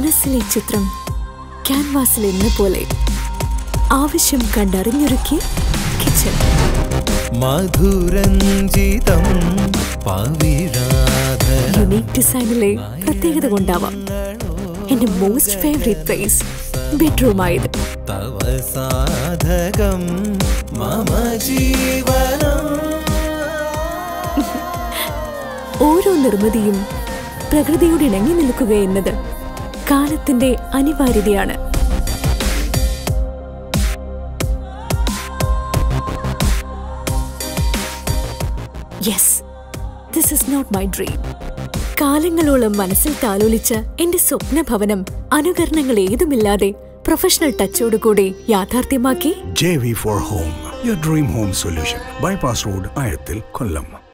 മനസ്സിലെ ചിത്രം ക്യാൻവാസിൽ എന്ന പോലെ ആവശ്യം കണ്ടറിഞ്ഞൊരുക്കി കിച്ചൺ മധുരഞ്ജിതം പവിഴാധരം യുണീക് ഡിസൈനിലെ പ്രത്യേകത കൊണ്ടാവാം എന്റെ മോസ്റ്റ് ഫേവറേറ്റ് പ്ലേസ് ബെഡ്റൂം ആയത് തവ സാധകം മമ ജീവനം ഓരോ നിർമ്മിതിയും പ്രകൃതിയോട് ഇണങ്ങി നിൽക്കുക എന്നത് കാലത്തിന്റെ അനിവാര്യതയാണ് yes this is not my dream കാലങ്ങളോളം മനസ്സിൽ താലോലിച്ച എന്റെ സ്വപ്ന ഭവനം അനുകരണങ്ങൾ ഏതുമില്ലാതെ പ്രൊഫഷണൽ ടച്ചോടുകൂടി യാഥാർത്ഥ്യമാക്കി JV for Home, your dream home solution. Bypass Road, Ayatil, Kollam.